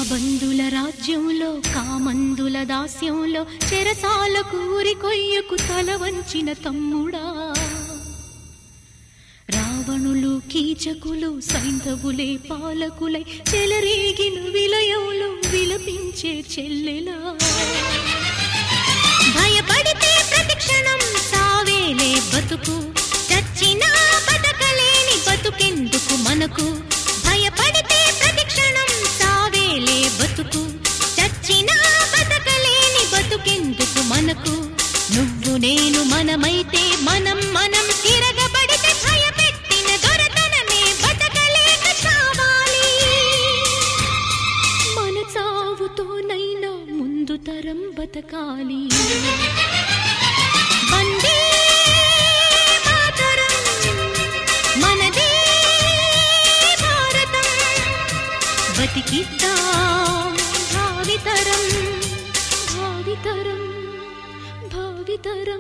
రాబందుల రాజ్యంలో కామందుల దాస్యంలో చెరసాల కూరి కొయ్యకు తల వంచిన తమ్ముడా రావణులు కీచకులు సైంధవులే పాలకులై చెలరేగిన విలయంలో విలపించే చెల్లెలా భయపడితే ప్రతిక్షణం సావేలే బతుకు చచ్చినా బతకలేని బతుకెందుకు మనకు భయపడితే ప్రతిక్షణం సావేలే బతుకు చచ్చినా బతకలేని బతుకెందుకు మనకు నువ్వు నేను మనమైతే మనం మనం తిరగబడితే భయపెట్టిన దొరతనమే బతకలేక చావాలి మన చావుతోనైనా ముందు తరం బతకాలి వందే మాతరం, మనదే భారతం బతికిద్దాం భావితరం భావితరం భావితరం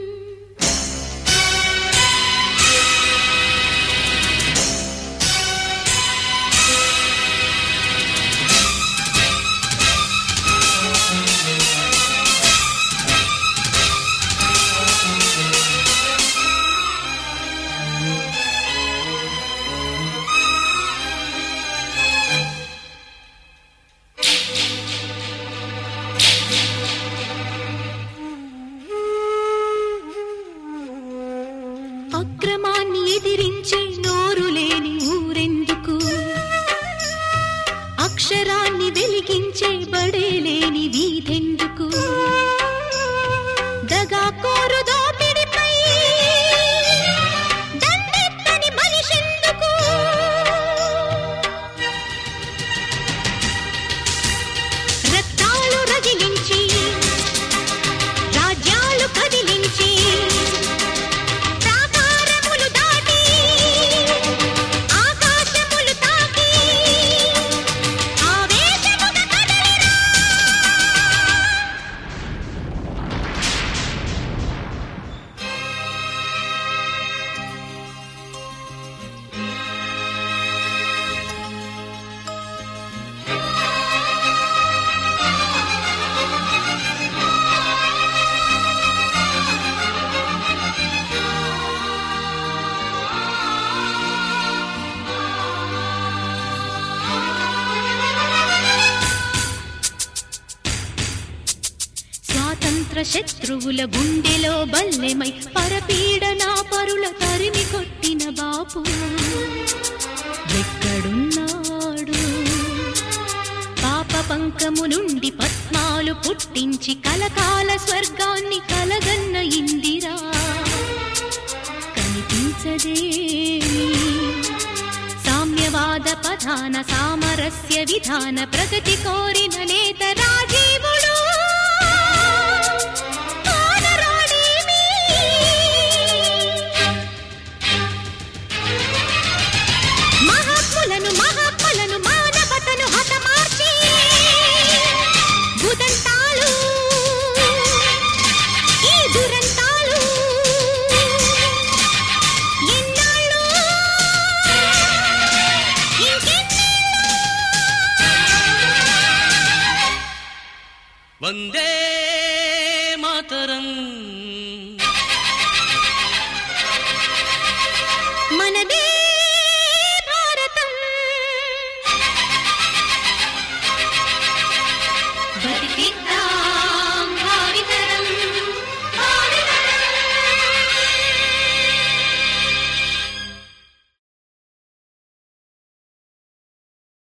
అక్రమాన్ని ఎదిరించే నోరు లేని ఊరెందుకు అక్షరాన్ని వెలిగించే బడే లేని వీధెందుకు దగా కోరు దోపిడిపై దండెత్తని మనిషెందుకు రక్తాలు రగిలించి రాజ్యాలు కదిలించి ప్రాకారములు దాటి ఆకాశములు తాకి ఆవేశముగా కదలిరా స్వాతంత్ర శత్రువుల గుండెలో బల్లెమై పరపీడనా పరుల తరిమి కొట్టిన బాపు ఎక్కడున్నాడు పాప పంకము నుండి పద్మాలు పుట్టించి కలకాల స్వర్గాన్ని కలగన్న ఇందిరా కనిపించదేమి సామ్యవాద పధాన సామరస్య విధాన ప్రగతి కోరిన నేత రాజీవుడు ఆనరాడేమి? మహాత్ములను మహాత్ములను మానవతను హతమార్చి భూతంతాలు ఈ దురంతాలు ఎన్నాళ్ళు వందే మాతరం